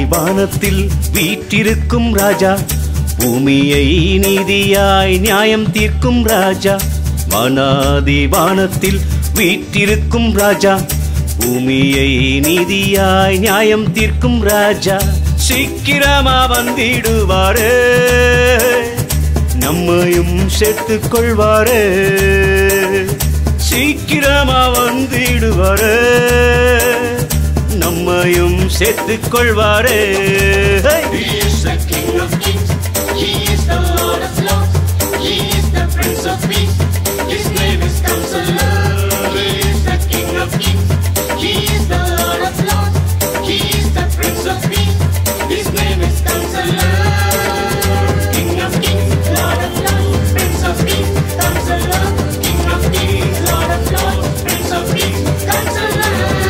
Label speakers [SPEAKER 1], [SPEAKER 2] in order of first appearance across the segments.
[SPEAKER 1] வானத்தில் வீற்றிருக்கும் ராஜா பூமியை நீதியாய் நியாயம் தீர்க்கும் ராஜா வானாதி வானத்தில் வீற்றிருக்கும் ராஜா பூமியை நீதியாய் நியாயம் தீர்க்கும் ராஜா சீக்கிரமா வந்திடுவாரு நம்மையும் சேர்த்துக் கொள்வாரு சீக்கிரமா வந்திடுவாரு நம்மையும் சேர்த்துக் கொள்வாரு
[SPEAKER 2] He is the King of Kings. He is the Lord of Lords. He is the Prince of Peace. His name is Counselor. He is the King of Kings. He is the Lord of Lords. He is the Prince of Peace. His name is Counselor. King of Kings, Lord of Lords, Prince of Peace, Counselor. King of Kings, Lord of Lords, Prince of Peace, Counselor.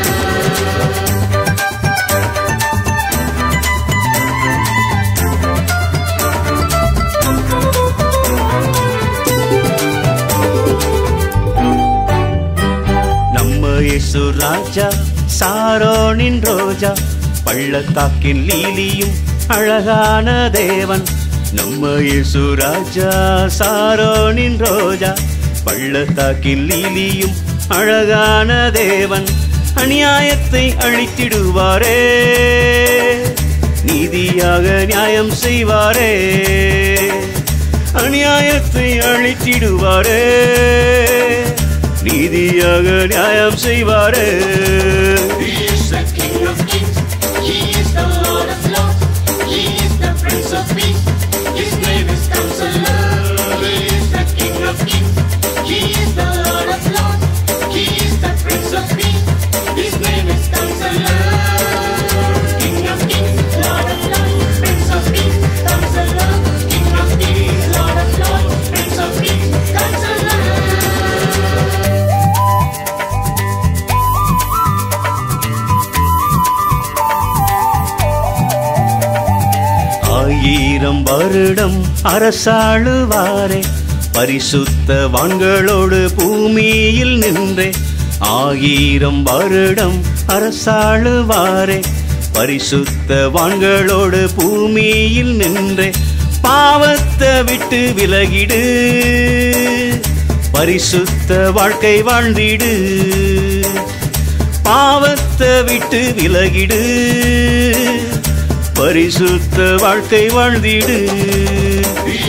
[SPEAKER 1] நம்ம இயேசு ராஜா சாரோனின் ரோஜா பள்ளத்தாக்கின் லீலியும் அழகான தேவன் நம்ம இயேசு ராஜா சாரோனின் ரோஜா பள்ளத்தாக்கின் லீலியும் அழகான தேவன் அநியாயத்தை அழித்திடுவாரே நீதியாக நியாயம் செய்வாரே அநியாயத்தை அழித்திடுவாரே நீதியாக நியாயம் செய்வாரே
[SPEAKER 2] He is the King of Kings. He is the Lord of Lords. He is the Prince of Peace. His name is Counselor. He is the King of Kings. He is the Lord of Lords. He is the Prince of Peace. His name is Counselor. King of Kings, Lord of Lords, Prince of Peace, Counselor. King of Kings, Lord of Lords, Prince of Peace, Counselor.
[SPEAKER 1] ஆயிரம் வருடம் அரசாளுவாரே பரிசுத்த வான்களோடு பூமியில் நின்றே ஆயிரம் வருடம் அரசாளுவாரே பரிசுத்த வான்களோடு பூமியில் நின்றே பாவத்தை விட்டு விலகிடு பரிசுத்த வாழ்க்கை வாழ்ந்திடு பாவத்தை விட்டு விலகிடு பரிசுத்த வாழ்க்கை வாழ்ந்திடு
[SPEAKER 2] He